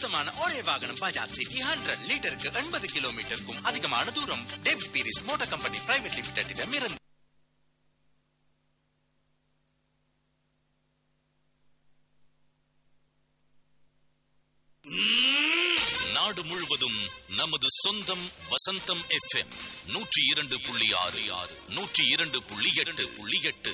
விசாலமான ஒரே வாகனம் பஜாஜ் சிட்டி ஹண்ட்ரட் லிட்டருக்கு எண்பது கிலோமீட்டருக்கும் அதிகமான தூரம் David Peiris motor company private லிமிடெடிடம் இருந்து நாடு முழுவதும் நமது சொந்தம் வசந்தம் எஃப்எம் நூற்றி இரண்டு புள்ளி ஆறு ஆறு நூற்றி இரண்டு புள்ளி எட்டு புள்ளி எட்டு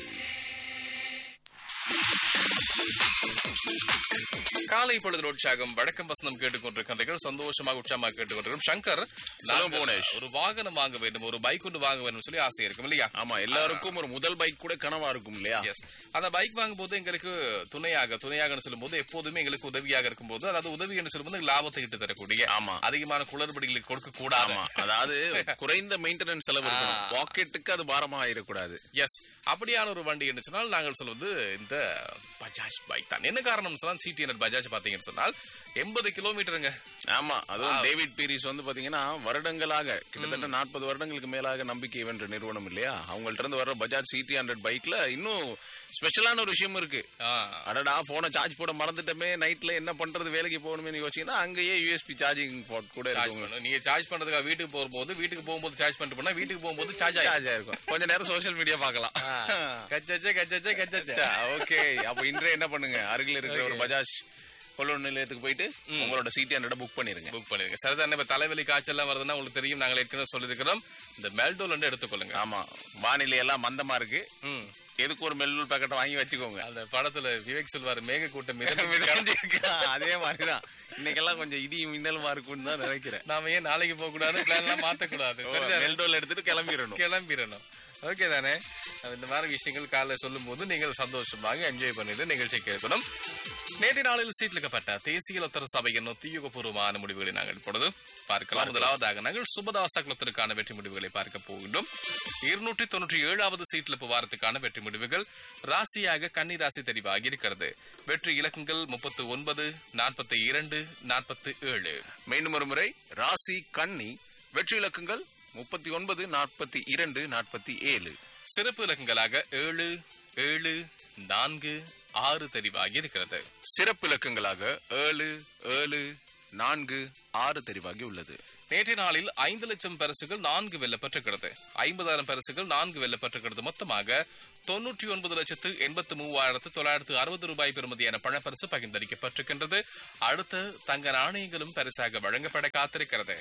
காலை பொழுது உற்சாகம் வழக்கம் வசனம் கேட்டுக்கொண்டிருக்கின்றீர்கள் சந்தோஷமாக உற்சாகமாக கேட்டுக்கொண்டிருக்கும் சங்கர் நாங்கள் புவனேஷ். ஒரு வாகனம் வாங்க வேண்டும் ஒரு பைக் ஒன்று வாங்க வேண்டும் சொல்லி ஆசை இருக்கும் இல்லையா ஆமா எல்லாருக்கும் ஒரு முதல் பைக் கூட கனவா இருக்கும் இல்லையா எஸ் அந்த பைக் வாங்கும்போது எங்களுக்கு துணையாக துணையாக சொல்லும்போது எப்போதுமே எங்களுக்கு உதவியாக இருக்கும்போது அதாவது உதவி என்று சொல்லும்போது லாபத்தை இட்டு தரக்கூடிய ஆமா. அதிகமான குளறுபடிகளுக்கு கொடுக்க கூடாது ஆமா அதாவது குறைந்த மெயின்டெனன்ஸ் செலவு இருக்கணும் பாக்கெட்டுக்கு அது பாரமா ஆயிடக்கூடாது எஸ் அப்படியான ஒரு வண்டி என்று சொன்னால் நாங்கள் சொல்வது இந்த பஜாஜ் பைக் தான் என்ன காரணம் சொன்னால் சிடி ஹண்ட்ரட் பஜாஜ் பாத்தீங்கன்னு சொன்னால் எண்பது கிலோமீட்டருங்க ஆமா அதுவும் டேவிட் பீரிஸ் வந்து பாத்தீங்கன்னா வருடங்களாக கிட்டத்தட்ட நாற்பது வருடங்களுக்கு மேலாக நம்பிக்கை வென்ற நிறுவனம் இல்லையா அவங்கள்ட்ட இருந்து வர்ற பஜாஜ் சிடி ஹண்ட்ரட் பைக்ல இன்னும் ஸ்பெஷலான ஒரு விஷயம் இருக்கு ஆ, அடடா போனை சார்ஜ் போட மறந்துட்டோமே நைட்ல என்ன பண்றது வேலைக்கு போகணுமே யோசிச்சீங்கன்னா அங்கேயே யூஎஸ்பி சார்ஜிங் போர்ட் கூட சார்ஜ் இருக்கும் பண்ணணும் நீங்க சார்ஜ் பண்றதுக்காக வீட்டுக்கு போகும்போது வீட்டுக்கு போகும்போது சார்ஜ் பண்ணிட்டு போனா வீட்டுக்கு போகும்போது சார்ஜ் ஆகும் சார்ஜ் ஆயிருக்கும் கொஞ்ச நேரம் சோஷியல் மீடியா பார்க்கலாம் கச்சச்சே கச்சச்சே கச்சச்சே ஓகே அப்ப இன்றைய என்ன பண்ணுங்க அருகில் இருக்கிற ஒரு பஜாஜ் கொள்ளூர் நிலையத்துக்கு போயிட்டு உங்களோட சிடி ஹண்ட்ரட் புக் பண்ணிருங்க புக் பண்ணிருங்க சரிதான் இப்ப தலைவலி காய்ச்சல்லாம் வருதுன்னா உங்களுக்கு தெரியும் நாங்கள் ஏற்கனவே சொல்லியிருக்கிறோம் இந்த மெல்டோல் வந்து எடுத்துக்கொள்ளுங்க ஆமா வானிலை எல்லாம் மந்தமா இருக்கு ம். எதுக்கு ஒரு மெல்லூர் பேக்கெட் வாங்கி வச்சுக்கோங்க அந்த படத்துல விவேக் சொல்வாரு மேக கூட்டம் மிதந்து இருக்கு. அதே மாதிரிதான் இன்னைக்கெல்லாம் கொஞ்சம் இடி மின்னலுமா இருக்கும்னு தான் நினைக்கிறேன் நாம ஏன் நாளைக்கு போக கூடாது பிளான் எல்லாம் மாத்த கூடாது சரிதானே? மெல்டோல் எடுத்துட்டு கிளம்பிடணும் கிளம்பிடணும் ஓகே தானே அப்ப இந்த மாதிரி விஷயங்கள் காலைல சொல்லும் போது நீங்கள் சந்தோஷமாக என்ஜாய் பண்ணிட்டு நிகழ்ச்சி கேட்கணும் நேற்று நாளில் சீட்லிக்கப்பட்ட தேசிய லத்தர சபையின் உத்தியோகபூர்வமான முடிவுகளை நாங்கள் இப்பொழுது பார்க்கலாம் முதலாவதாக நாங்கள் சுபதாச குலத்திற்கான வெற்றி முடிவுகளை பார்க்க போகின்றோம் இருநூற்றி தொண்ணூற்றி ஏழாவது சீட்லிப்பு வாரத்துக்கான வெற்றி முடிவுகள் ராசியாக கன்னி ராசி தெரிவாகி இருக்கிறது வெற்றி இலக்கங்கள் முப்பத்து ஒன்பது நாற்பத்தி இரண்டு நாற்பத்தி ஏழு மீண்டும் ஒரு முறை ராசி கன்னி வெற்றி இலக்கங்கள் முப்பத்தி ஒன்பது நாற்பத்தி இரண்டு நாற்பத்தி ஏழு சிறப்பு இலக்கங்களாக ஏழு ஏழு நான்கு ஆறு தெரிவாகி இருக்கிறது சிறப்பு இலக்கங்களாக ஏழு ஏழு நான்கு ஆறு தெரிவாகி உள்ளது நேற்றைய நாளில் ஐந்து லட்சம் பரிசுகள் நான்கு வெல்லப்பட்டிருக்கிறது ஐம்பதாயிரம் பரிசுகள் நான்கு வெல்லப்பட்டிருக்கிறது மொத்தமாக தொன்னூற்றி ஒன்பது லட்சத்து எண்பத்து மூவாயிரத்து தொள்ளாயிரத்து அறுபது ரூபாய் பெறுமதியான பணப்பரிசு பகிர்ந்தளிக்கப்பட்டிருக்கின்றது அடுத்த தங்க நாணயங்களும் பரிசாக வழங்கப்பட காத்திருக்கிறது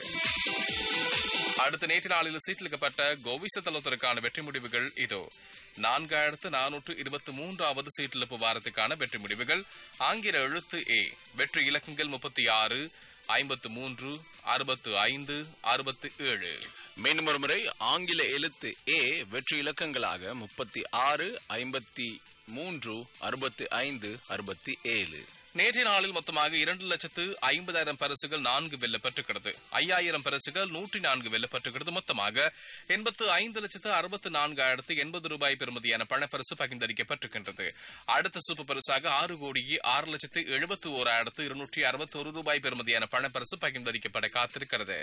அடுத்த நேற்று நாளில் சீட்டிலிக்கப்பட்ட கோவிச தளத்திற்கான வெற்றி முடிவுகள் இதோ நான்காயிரத்து நானூற்று இருபத்தி மூன்றாவது சீட்டிழப்பு வாரத்துக்கான வெற்றி முடிவுகள் ஆங்கில எழுத்து ஏ வெற்றி இலக்கங்கள் முப்பத்தி ஆறு ஐம்பத்து மூன்று அறுபத்து ஐந்து அறுபத்து ஏழு மீண்டும் ஒரு முறை ஆங்கில எழுத்து ஏ வெற்றி இலக்கங்களாக முப்பத்தி ஆறு ஐம்பத்தி மூன்று அறுபத்தி ஐந்து அறுபத்தி ஏழு நேற்றைய நாளில் மொத்தமாக இரண்டு லட்சத்து ஐம்பதாயிரம் பரிசுகள் நான்கு வெல்லப்பட்டிருக்கிறது ஐயாயிரம் பரிசுகள் நூற்றி நான்கு வெல்லப்பட்டிருக்கிறது மொத்தமாக எண்பத்து ஐந்து லட்சத்து அறுபத்து நான்காயிரத்து எண்பது ரூபாய் பெறுமதியான பணப்பரிசு பகிர்ந்தளிக்கப்பட்டிருக்கின்றது அடுத்த சூப்பர் பரிசாக ஆறு கோடியே ஆறு லட்சத்து எழுபத்து ஓராயிரத்து இருநூற்றி அறுபத்தொரு ரூபாய் பெறுமதியான பணப்பரிசு பகிர்ந்தளிக்கப்பட காத்திருக்கிறது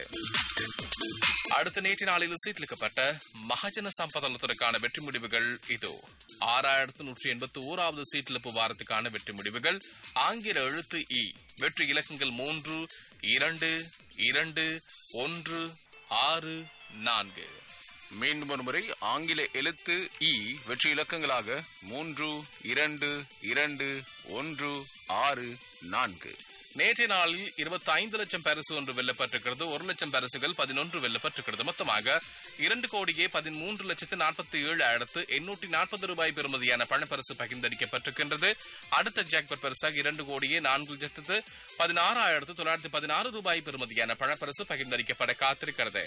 அடுத்த நேற்று நாளில் சீட்டிலிக்கப்பட்ட மகாஜன சம்பதத்திற்கான வெற்றி முடிவுகள் இதோ ஆறாயிரத்து நூற்றி எண்பத்தி ஓராவது சீட்டிழப்பு வாரத்துக்கான வெற்றி முடிவுகள் ஆங்கில எழுத்து இ வெற்றி இலக்கங்கள் மூன்று இரண்டு இரண்டு ஒன்று ஆறு நான்கு மீண்டும் ஒரு முறை ஆங்கில எழுத்து இ வெற்றி இலக்கங்களாக மூன்று இரண்டு இரண்டு ஒன்று ஆறு நான்கு நேற்றைய நாளில் இருபத்தி ஐந்து லட்சம் பரிசு ஒன்று வெல்லப்பட்டிருக்கிறது ஒரு லட்சம் பரிசுகள் பதினொன்று வெல்லப்பட்டிருக்கிறது மொத்தமாக இரண்டு கோடியே பதிமூன்று லட்சத்து நாற்பத்தி ஏழாயிரத்து எண்ணூற்றி நாற்பது ரூபாய் பெறுமதியான பணப்பரிசு பகிர்ந்தளிக்கப்பட்டிருக்கின்றது அடுத்த ஜாக்பட் பரிசாக இரண்டு கோடியே நான்கு லட்சத்து பதினாறாயிரத்து தொள்ளாயிரத்து பதினாறு ரூபாய் பெறுமதியான பணப்பரிசு பகிர்ந்தளிக்கப்பட காத்திருக்கிறது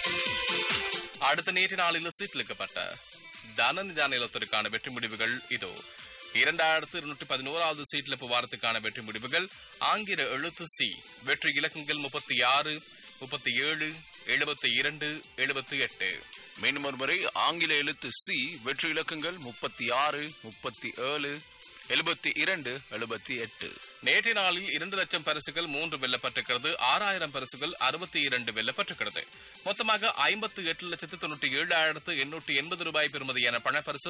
அடுத்த நேற்று நாளில் சீட்டிலிக்கப்பட்ட தன நிதான இலத்திற்கான வெற்றி முடிவுகள் இதோ இரண்டாயிரத்து இருநூற்றி பதினோராவது சீட்டில் வாரத்துக்கான வெற்றி முடிவுகள் ஆங்கில எழுத்து சி வெற்றி இலக்கங்கள் முப்பத்தி ஆறு முப்பத்தி ஏழு எழுபத்தி இரண்டு எழுபத்தி எட்டு மீண்டும் ஒரு முறை ஆங்கில எழுத்து சி வெற்றி இலக்கங்கள் முப்பத்தி ஆறு முப்பத்தி ஏழு எழுபத்தி இரண்டு எழுபத்தி எட்டு நேற்றைய நாளில் இரண்டு லட்சம் பரிசுகள் மூன்று வெல்லப்பட்டிருக்கிறது ஆறாயிரம் பரிசுகள் அறுபத்தி இரண்டு வெல்லப்பட்டிருக்கிறது மொத்தமாக ஐம்பத்து எட்டு லட்சத்து தொண்ணூற்றி ஏழாயிரத்து எண்ணூற்றி எண்பது ரூபாய் பெறுமதியான பணப்பரிசு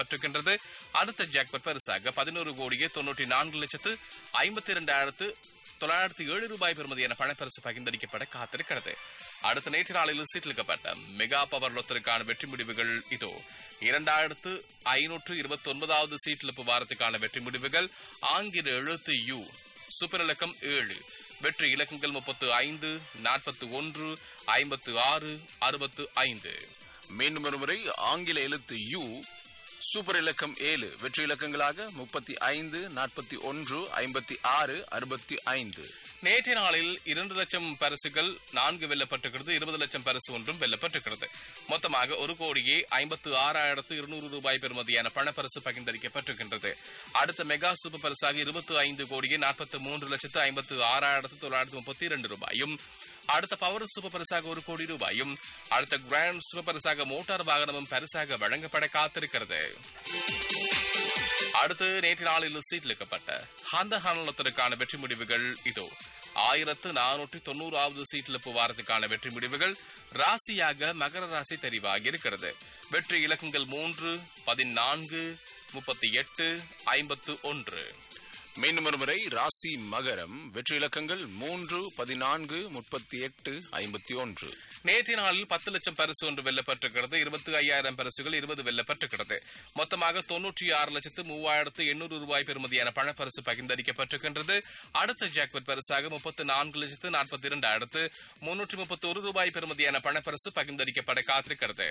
பகிர்ந்தளிக்கப்பட்டிருக்கின்றது அடுத்த ஜாக்பட் பரிசாக பதினோரு கோடியே தொண்ணூற்றி நான்கு லட்சத்து ஐம்பத்தி இரண்டாயிரத்து தொள்ளாயிரத்தி ஏழு ரூபாய் பெறுமதியான பணப்பரிசு பகிர்ந்தளிக்கப்பட காத்திருக்கிறது அடுத்த நேற்று நாளில் சீட்டிலிக்கப்பட்ட மெகா பவர் லொத்தருக்கான வெற்றி முடிவுகள் இதோ இரண்டாயிரத்து ஐநூற்று இருபத்தி ஒன்பதாவது சீட்டிழப்பு வாரத்துக்கான வெற்றி முடிவுகள் ஆங்கில எழுத்து யு சூப்பர் இலக்கம் ஏழு வெற்றி இலக்கங்கள் முப்பத்து ஐந்து நாற்பத்து ஒன்று ஐம்பத்து ஆறு அறுபத்து ஐந்து மீண்டும் ஒருமுறை ஆங்கில எழுத்து யு சூப்பர் இலக்கம் ஏழு வெற்றி இலக்கங்களாக முப்பத்தி ஐந்து நாற்பத்தி ஒன்று ஐம்பத்தி ஆறு அறுபத்தி ஐந்து நேற்றைய நாளில் இரண்டு லட்சம் பரிசுகள் நான்கு வெல்லப்பட்டிருக்கிறது இருபது லட்சம் பரிசு ஒன்றும் வெல்லப்பட்டிருக்கிறது மொத்தமாக ஒரு கோடியே ஐம்பத்து ஆறாயிரத்து இருநூறு ரூபாய் பெறுமதியான பணப்பரிசு பகிர்ந்தளிக்கப்பட்டிருக்கின்றது அடுத்த மெகா சூப்பர் பரிசாக இருபத்தி ஐந்து கோடியே நாற்பத்தி மூன்று லட்சத்து ஐம்பத்து ஆறாயிரத்து தொள்ளாயிரத்து முப்பத்தி இரண்டு ரூபாயும் அடுத்த பவர் சூப்பர் பரிசாக ஒரு கோடி ரூபாயும் அடுத்த கிராண்ட் சூப்பர் பரிசாக மோட்டார் வாகனமும் பரிசாக வழங்கப்பட காத்திருக்கிறது அடுத்து நேற்று நாளில் சீட்டிலிக்கப்பட்ட ஹந்த ஹானலத்திற்கான வெற்றி முடிவுகள் இதோ ஆயிரத்து நானூற்றி தொண்ணூறாவது சீட்டிழப்பு வாரத்துக்கான வெற்றி முடிவுகள் ராசியாக மகர ராசி தெரிவாகி இருக்கிறது வெற்றி இலக்கங்கள் மூன்று பதினான்கு முப்பத்தி எட்டு ஐம்பத்து ஒன்று மீண்டும் ஒருமுறை ராசி மகரம் வெற்றி இலக்கங்கள் மூன்று பதினான்கு முப்பத்தி எட்டு ஐம்பத்தி ஒன்று நேற்றைய நாளில் பத்து லட்சம் பரிசு ஒன்று வெல்லப்பட்டிருக்கிறது இருபத்தி ஐயாயிரம் பரிசுகள் இருபது வெல்லப்பட்டிருக்கிறது மொத்தமாக தொன்னூற்றி ஆறு லட்சத்து மூவாயிரத்து எண்ணூறு ரூபாய் பெறுமதியான பணப்பரிசு பகிர்ந்தளிக்கப்பட்டிருக்கின்றது அடுத்த ஜாக்பட் பரிசாக முப்பத்து நான்கு லட்சத்து நாற்பத்தி இரண்டாயிரத்து முன்னூற்றி முப்பத்தி ஒரு ரூபாய் பெறுமதியான பணப்பரிசு பகிர்ந்தளிக்கப்பட காத்திருக்கிறது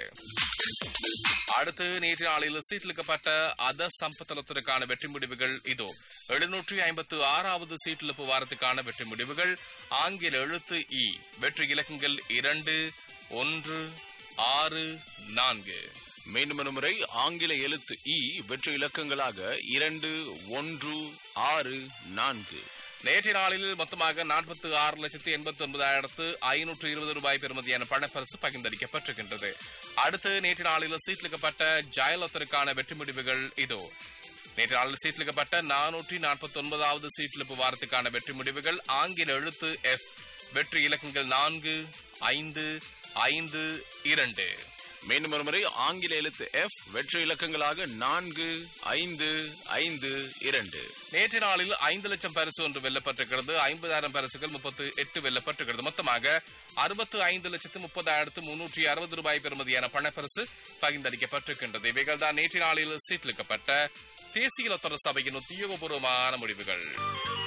அடுத்து நேற்று நாளில் சீட்டிலிக்கப்பட்ட அத சம்பத்தலத்திற்கான வெற்றி முடிவுகள் இதோ எழுநூற்றி ஐம்பத்து ஆறாவது சீட்டிழப்பு வாரத்துக்கான வெற்றி முடிவுகள் ஆங்கில எழுத்து இ வெற்றி இலக்கங்கள் இரண்டு ஒன்று ஆறு நான்கு மீண்டும் ஒருமுறை ஆங்கில எழுத்து இ வெற்றி இலக்கங்களாக இரண்டு ஒன்று ஆறு நான்கு நேற்றைய நாளில் மொத்தமாக நாற்பத்தி ஆறு லட்சத்து எண்பத்தி ஒன்பதாயிரத்து ஐநூற்று இருபது ரூபாய் பெறுமதியான பணப்பரிசு பகிர்ந்தளிக்கப்பட்டிருக்கின்றது அடுத்து நேற்று நாளில் சீட்டிலிக்கப்பட்ட ஜெயலலிதருக்கான வெற்றி முடிவுகள் இதோ நேற்று நாளில் சீட்டிலிக்கப்பட்ட நானூற்றி நாற்பத்தி ஒன்பதாவது சீட்டிலிப்பு வாரத்துக்கான வெற்றி முடிவுகள் ஆங்கில எழுத்து எஃப் வெற்றி இலக்கங்கள் நான்கு ஐந்து ஐந்து இரண்டு மீண்டும் ஒருமுறை ஆங்கில எழுத்து எஃப் வெற்றி இலக்கங்களாக நான்கு ஐந்து ஐந்து இரண்டு நேற்று நாளில் ஐந்து லட்சம் பரிசு ஒன்று வெல்லப்பட்டிருக்கிறது ஐம்பதாயிரம் பரிசுகள் முப்பத்து எட்டு வெல்லப்பட்டிருக்கிறது மொத்தமாக அறுபத்து ஐந்து லட்சத்து முப்பதாயிரத்து முன்னூற்றி அறுபது ரூபாய் பெறுமதியான பணப்பரிசு பகிர்ந்தளிக்கப்பட்டிருக்கின்றது இவைகள் தான் நேற்று நாளில் சீட்டிலிக்கப்பட்ட தேசிய லொத்தர சபையின் உத்தியோகபூர்வமான முடிவுகள்